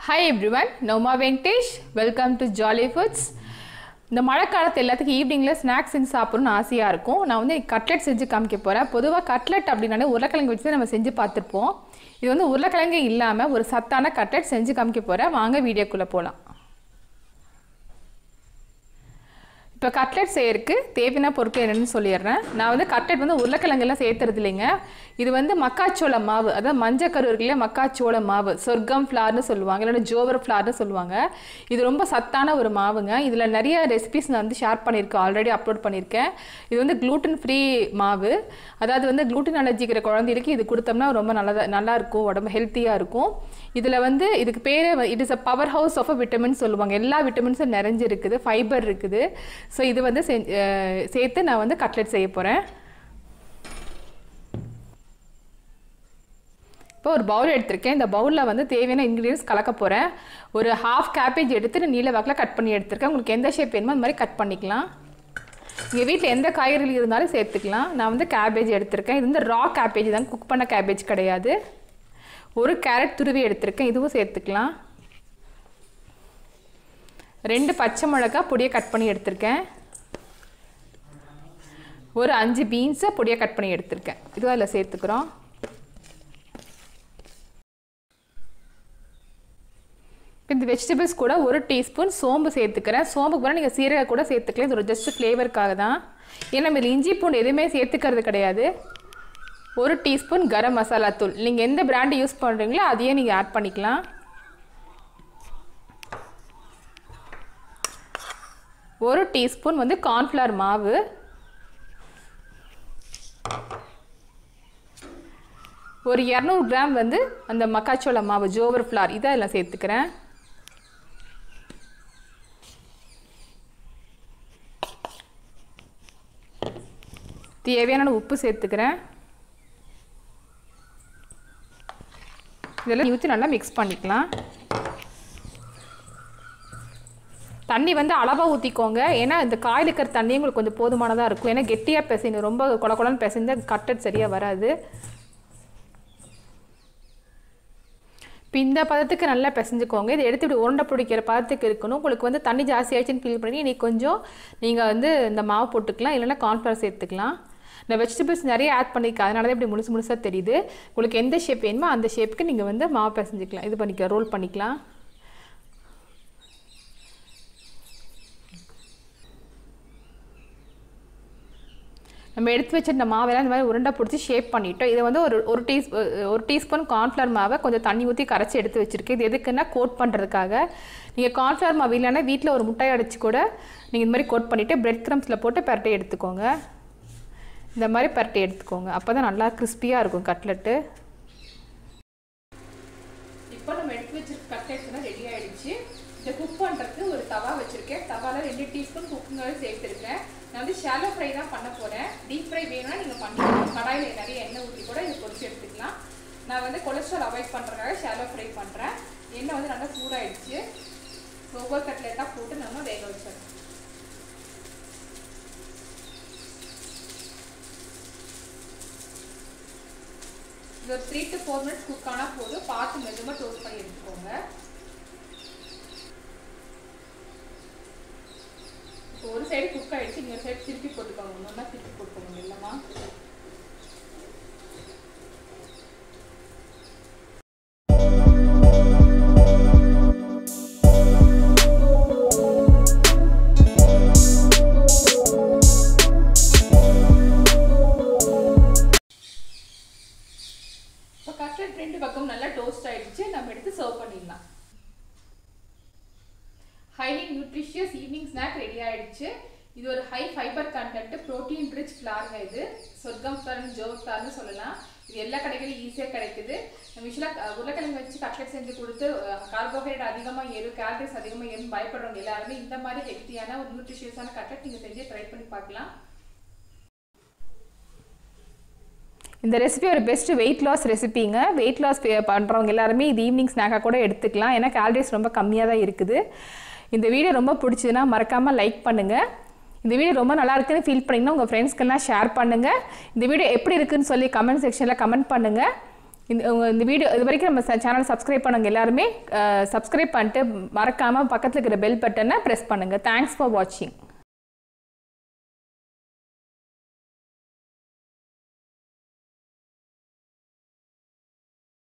hi everyone நோமா Venkatesh welcome to jolly foods இந்த மழை காலத்து எல்லாத்துக்கும் ஈவினிங்கில் ஸ்நாக்ஸ் செஞ்சு சாப்பிடணும்னு ஆசையாக இருக்கும் நான் வந்து கட்லெட் செஞ்சு காமிக்க போகிறேன் பொதுவாக கட்லெட் அப்படின்னாலே உருளைக்கிழங்கு வச்சு தான் நம்ம செஞ்சு பார்த்துருப்போம் இது வந்து உருளைக்கிழங்கு இல்லாமல் ஒரு சத்தான கட்லெட் செஞ்சு காமிக்க போகிறேன் வாங்க வீடியோக்குள்ளே போகலாம் இப்போ கட்லெட் செய்யறதுக்கு தேவையான பொருட்கள் என்னென்னு சொல்லிடுறேன் நான் வந்து கட்லெட் வந்து உருளைக்கிழங்கெல்லாம் சேர்த்துறது இல்லைங்க இது வந்து மக்காச்சோள மாவு அதாவது மஞ்சக்கரு இருக்குல்ல மக்காச்சோள மாவு சொர்க்கம் ஃப்ளார்னு சொல்லுவாங்க இல்லைன்னா ஜோவர் ஃப்ளார்னு சொல்லுவாங்க இது ரொம்ப சத்தான ஒரு மாவுங்க இதில் நிறைய ரெசிபிஸ் நான் வந்து ஷேர் பண்ணியிருக்கேன் ஆல்ரெடி அப்லோட் பண்ணியிருக்கேன் இது வந்து க்ளூட்டன் ஃப்ரீ மாவு அதாவது வந்து க்ளூட்டன் அலர்ஜிக்கிற குழந்தைகளுக்கு இது கொடுத்தோம்னா ரொம்ப நல்லதா நல்லா இருக்கும் உடம்பு ஹெல்த்தியாக இருக்கும் இதில் வந்து இதுக்கு பேரே it is a power house of a vitamin சொல்லுவாங்க எல்லா விட்டமின்ஸும் நிறைஞ்சு இருக்குது ஃபைபர் இருக்குது ஸோ இது வந்து செஞ்சு அஹ் சேர்த்து நான் வந்து கட்லெட் செய்ய போகிறேன் இப்போ ஒரு பவுல் எடுத்திருக்கேன் இந்த பவுலில் வந்து தேவையான இன்க்ரீடியன்ஸ் கலக்க போகிறேன் ஒரு ஹாஃப் கேபேஜ் எடுத்துட்டு நீல வாக்கில் கட் பண்ணி எடுத்திருக்கேன் உங்களுக்கு எந்த ஷேப் வேணுமோ அந்த மாதிரி கட் பண்ணிக்கலாம் உங்கள் வீட்டில் எந்த காய்கறிகள் இருந்தாலும் சேர்த்துக்கலாம் நான் வந்து கேபேஜ் எடுத்திருக்கேன் இது வந்து ரா கேபேஜ் தான் குக் பண்ண கேபேஜ் கிடையாது ஒரு கேரட் துருவி எடுத்திருக்கேன் இதுவும் சேர்த்துக்கலாம் ரெண்டு பச்சை மிளகா பொடியை கட் பண்ணி எடுத்திருக்கேன் ஒரு அஞ்சு பீன்ஸை பொடியாக கட் பண்ணி எடுத்திருக்கேன் இதுவும் அதில் சேர்த்துக்கிறோம் இந்த வெஜிடபிள்ஸ் கூட ஒரு டீஸ்பூன் சோம்பு சேர்த்துக்கிறேன் சோம்புக்கு பதிலாக நீங்கள் சீரக கூட சேர்த்துக்கலாம் இது ஒரு ஜஸ்ட் ஃப்ளேவருக்காக தான் ஏன்னா நம்ம இதில் இஞ்சி பூண்டு எதுவுமே சேர்த்துக்கிறது கிடையாது ஒரு டீஸ்பூன் கரம் மசாலா தூள் நீங்கள் எந்த பிராண்டு யூஸ் பண்ணுறீங்களோ அதையே நீங்கள் ஆட் பண்ணிக்கலாம் ஒரு டீஸ்பூன் வந்து கார்ன்ஃப்ளவர் மாவு ஒரு இரநூறு கிராம் வந்து அந்த மக்காச்சோள மாவு ஜோவர் ஃப்ளார் இதை அதில் சேர்த்துக்கிறேன் தேவையான உப்பு சேர்த்துக்கிறேன் இதெல்லாம் ஊற்றி நல்லா மிக்ஸ் பண்ணிக்கலாம் தண்ணி வந்து அளவாக ஊற்றிக்கோங்க ஏன்னா இந்த காயில் இருக்கிற தண்ணி உங்களுக்கு கொஞ்சம் போதுமானதாக இருக்கும் ஏன்னா கெட்டியாக பிசைங்க ரொம்ப கொல கொலன்னு பிசைஞ்சா கட்டட் சரியாக வராது இப்போ இந்த பதத்துக்கு நல்லா பிசைஞ்சுக்கோங்க இதை எடுத்து இப்படி உருண்டை பிடிக்கிற பதத்துக்கு இருக்கணும் உங்களுக்கு வந்து தண்ணி ஜாஸ்தி ஆயிடுச்சுன்னு ஃபீல் பண்ணி நீ கொஞ்சம் நீங்கள் வந்து இந்த மாவு போட்டுக்கலாம் இல்லைன்னா கார்ன்ஃப்ளவர் சேர்த்துக்கலாம் இந்த வெஜிடபிள்ஸ் நிறைய ஆட் பண்ணிக்க அதனால தான் இப்படி முழுசு முழுசாக தெரியுது உங்களுக்கு எந்த ஷேப் வேணுமோ அந்த ஷேப்புக்கு நீங்கள் வந்து மாவு பிசைஞ்சிக்கலாம் இது பண்ணிக்கலாம் ரோல் பண்ணிக்கலாம் நம்ம எடுத்து வச்சிருந்த மாவெல்லாம் இந்த மாதிரி உருண்டை பிடிச்சி ஷேப் பண்ணிட்டோம் இதை வந்து ஒரு ஒரு டீ ஒரு டீஸ்பூன் கார்ன்ஃப்ளவர் மாவை கொஞ்சம் தண்ணி ஊற்றி கரைச்சி எடுத்து வச்சுருக்கேன் இது எதுக்குன்னா கோட் பண்ணுறதுக்காக நீங்கள் கார்ன்ஃப்ளவர் மாவு இல்லைன்னா வீட்டில் ஒரு முட்டையை அடித்து கூட நீங்கள் இந்த மாதிரி கோட் பண்ணிவிட்டு பிரெட் க்ரம்ஸில் போட்டு பரட்டை எடுத்துக்கோங்க இந்த மாதிரி பரட்டை எடுத்துக்கோங்க அப்போ தான் நல்லா கிறிஸ்பியாக இருக்கும் கட்லெட்டு இப்போ நம்ம எடுத்து வச்சிருக்க கட்லெட்ஸ்லாம் ரெடி ஆகிடுச்சு இதை குக் பண்ணுறதுக்கு ஒரு தவா வச்சுருக்கேன் தவாவில் ரெண்டு டீஸ்பூன் குக்கிங் ஆயில் சேர்த்துருக்கேன் நான் வந்து ஷாலோ ஃப்ரை தான் பண்ண போகிறேன் டீப் ஃப்ரை வேணும்னா நீங்கள் பண்ணிக்கலாம் கடாயில் நிறைய எண்ணெய் ஊற்றி கூட இது பொரிச்சு எடுத்துக்கலாம் நான் வந்து கொலஸ்ட்ரால் அவாய்ட் பண்ணுறதுக்காக ஷாலோ ஃப்ரை பண்ணுறேன் எண்ணெய் வந்து நல்லா சூடாயிடுச்சு ஒவ்வொரு கட்லெட்டாக போட்டு நம்ம வேக வச்சிடணும் இது ஒரு three to four minutes cook ஆனால் போதும் பார்த்து மெதுவாக டோஸ்ட் பண்ணி எடுத்துக்கோங்க இப்போ ஒரு சைடு குக் ஆகிடுச்சு இன்னொரு சைடு திருப்பி போட்டுக்கோங்க ஒன்றா திருப்பி போட்டுக்கோங்க இல்லைம்மா இப்போ கட்லெட் ரெண்டு பக்கம் நல்லா டோஸ்ட் ஆயிடுச்சு நம்ம எடுத்து சர்வ் பண்ணிடலாம் highly nutritious evening snack ready ஆயிடுச்சு இது ஒரு high fibre content protein rich ஃப்ளாருங்க இது சொர்க்கம் ஃப்ளார் ஜோ ஃப்ளார்னு சொல்லலாம் இது எல்லா கடைகளிலும் ஈஸியாக கிடைக்குது நம்ம யூஸ்வலாக உருளைக்கிழங்கு வச்சு கட்லெட் செஞ்சு கொடுத்து கார்போஹைட்ரேட் அதிகமாக ஏறும் கேலரிஸ் அதிகமாக ஏறும் பயப்படுறவங்க எல்லாருமே இந்த மாதிரி ஹெல்த்தியான ஒரு நியூட்ரிஷியஸான கட்லெட் நீங்கள் செஞ்சு ட்ரை பண்ணி பார்க்கலாம் இந்த ரெசிபி ஒரு பெஸ்ட் வெயிட் லாஸ் ரெசிபிங்க வெயிட் லாஸ் பண்ணுறவங்க எல்லாருமே இது ஈவினிங் ஸ்நாக்காக கூட எடுத்துக்கலாம் ஏன்னா கேலரிஸ் ரொம்ப கம்மியாக தான் இருக்குது இந்த வீடியோ ரொம்ப பிடிச்சதுன்னா மறக்காமல் லைக் பண்ணுங்கள் இந்த வீடியோ ரொம்ப நல்லா இருக்குன்னு ஃபீல் பண்ணிங்கன்னா உங்கள் ஃப்ரெண்ட்ஸ்க்கெல்லாம் ஷேர் பண்ணுங்கள் இந்த வீடியோ எப்படி இருக்குன்னு சொல்லி கமெண்ட் செக்ஷனில் கமெண்ட் பண்ணுங்கள் இந்த உங்க- இந்த வீடியோ இது வரைக்கும் நம்ம சேனல் சப்ஸ்கிரைப் பண்ணுங்க எல்லாருமே சப்ஸ்கிரைப் பண்ணிட்டு மறக்காமல் பக்கத்தில் இருக்கிற பெல் பட்டனை ப்ரெஸ் பண்ணுங்கள் தேங்க்ஸ் ஃபார் வாட்சிங்